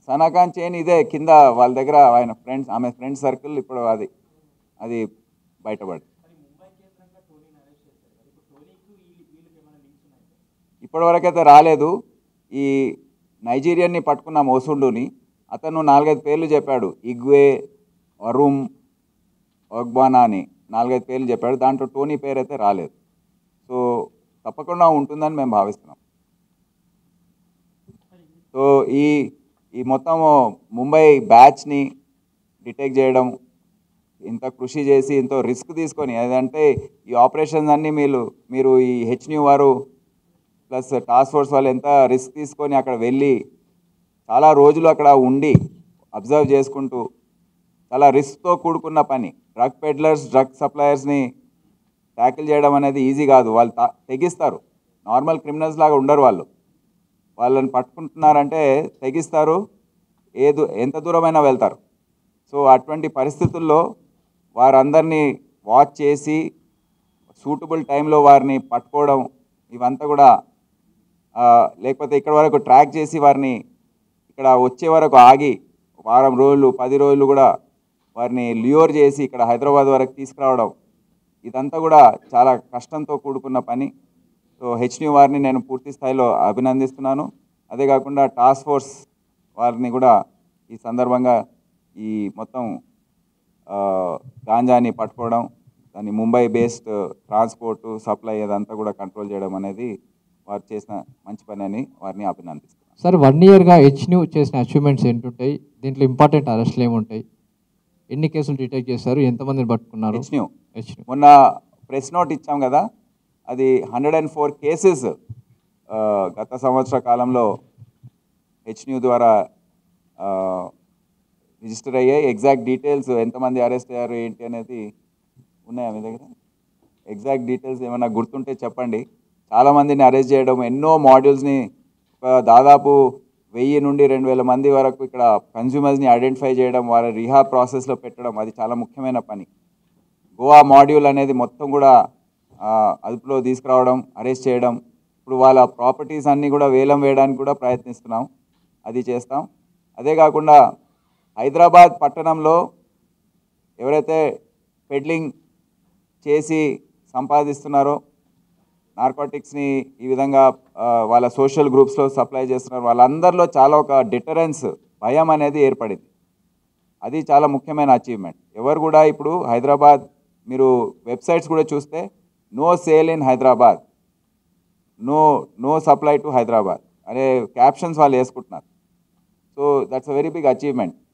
సనాఖాన్ chain ఇదే కింద వాళ్ళ దగ్గర ఆయన ఫ్రెండ్స్ ఆమె ఫ్రెండ్ సర్కిల్ ఇప్పుడు అది అది బయటపడి ఇప్పటివరకైతే రాలేదు ఈ నైజీరియన్ని పట్టుకున్న మోసుండుని అతను నాలుగైదు పేర్లు చెప్పాడు ఇగ్వే అరుమ్ ఒగ్బానా అని నాలుగైదు పేర్లు చెప్పాడు దాంట్లో టోనీ పేరు అయితే రాలేదు సో తప్పకుండా ఉంటుందని మేము భావిస్తున్నాం సో ఈ ఈ మొత్తం ముంబై బ్యాచ్ని డిటెక్ట్ చేయడం ఇంత కృషి చేసి ఎంతో రిస్క్ తీసుకొని అదంటే ఈ ఆపరేషన్స్ అన్నీ మీరు మీరు ఈ హెచ్న్యూ వారు ప్లస్ టాస్క్ ఫోర్స్ వాళ్ళు ఎంత రిస్క్ తీసుకొని అక్కడ వెళ్ళి చాలా రోజులు అక్కడ ఉండి అబ్జర్వ్ చేసుకుంటూ చాలా రిస్క్తో కూడుకున్న పని డ్రగ్ పెడ్లర్స్ డ్రగ్ సప్లయర్స్ని ట్యాకిల్ చేయడం అనేది ఈజీ కాదు వాళ్ళు తా- తెగిస్తారు నార్మల్ క్రిమినల్స్ లాగా ఉండరు వాళ్ళు వాళ్ళని పట్టుకుంటున్నారంటే తెగిస్తారు ఏదు ఎంత దూరమైనా వెళ్తారు సో అటువంటి పరిస్థితుల్లో వారందరినీ వాచ్ చేసి సూటబుల్ టైంలో వారిని పట్టుకోవడం ఇవంతా కూడా ఆ, లేకపోతే ఇక్కడ వరకు ట్రాక్ చేసి వారిని ఇక్కడ వచ్చే వరకు ఆగి వారం రోజులు పది రోజులు కూడా వారిని లియోర్ చేసి ఇక్కడ హైదరాబాద్ వరకు తీసుకురావడం ఇదంతా కూడా చాలా కష్టంతో కూడుకున్న పని సో హెచ్న్యూ వారిని నేను పూర్తి స్థాయిలో అభినందిస్తున్నాను అదే కాకుండా టాస్క్ ఫోర్స్ వారిని కూడా ఈ సందర్భంగా ఈ మొత్తం ఆ, గాంజాని పట్టుకోవడం దాన్ని ముంబై బేస్డ్ ట్రాన్స్పోర్ట్ సప్లై అదంతా కూడా కంట్రోల్ చేయడం అనేది వారు చేసిన మంచి పని అని వారిని అభినందిస్తున్నాను సార్ వన్ ఇయర్గా హెచ్ న్యూ చేసిన అచీవ్మెంట్స్ ఏంటుంటాయి దీంట్లో ఇంపార్టెంట్ అరెస్ట్లు ఏముంటాయి ఎన్ని కేసులు డిటెక్ట్ చేశారు ఎంతమందిని పట్టుకున్నారు హెచ్న్యూ హెచ్ న్యూ మొన్న ప్రెస్ నోట్ ఇచ్చాం కదా అది హండ్రెడ్ అండ్ ఫోర్ కేసెస్ గత సంవత్సర కాలంలో హెచ్న్యూ ద్వారా రిజిస్టర్ అయ్యాయి ఎగ్జాక్ట్ డీటెయిల్స్ ఎంతమంది అరెస్ట్ అయ్యారు ఏంటి అనేది ఉన్నాయా మీ దగ్గర ఎగ్జాక్ట్ డీటెయిల్స్ ఏమైనా గుర్తుంటే చెప్పండి చాలామందిని అరెస్ట్ చేయడం ఎన్నో మాడ్యూల్స్ని ఒక దాదాపు వెయ్యి నుండి రెండు వేల మంది వరకు ఇక్కడ కన్జ్యూమర్స్ని ఐడెంటిఫై చేయడం వారి రిహా ప్రాసెస్లో పెట్టడం అది చాలా ముఖ్యమైన పని గోవా మాడ్యూల్ అనేది మొత్తం కూడా ఆ, అదుపులో తీసుకురావడం అరెస్ట్ చేయడం ఇప్పుడు వాళ్ళ ప్రాపర్టీస్ అన్నీ కూడా వేలం వేయడానికి కూడా ప్రయత్నిస్తున్నాం అది చేస్తాం అదే కాకుండా హైదరాబాద్ పట్టణంలో ఎవరైతే పెడ్లింగ్ చేసి సంపాదిస్తున్నారో నార్కోటిక్స్ని ఈ విధంగా ఆ, వాళ్ళ సోషల్ గ్రూప్స్లో సప్లై చేస్తున్నారు వాళ్ళందరిలో చాలా ఒక డిటరెన్స్ భయం అనేది ఏర్పడింది అది చాలా ముఖ్యమైన అచీవ్మెంట్ ఎవరు కూడా ఇప్పుడు హైదరాబాద్ మీరు వెబ్సైట్స్ కూడా చూస్తే no sale in Hyderabad no no supply to Hyderabad అనే క్యాప్షన్స్ వాళ్ళు వేసుకుంటున్నారు so that's a very big achievement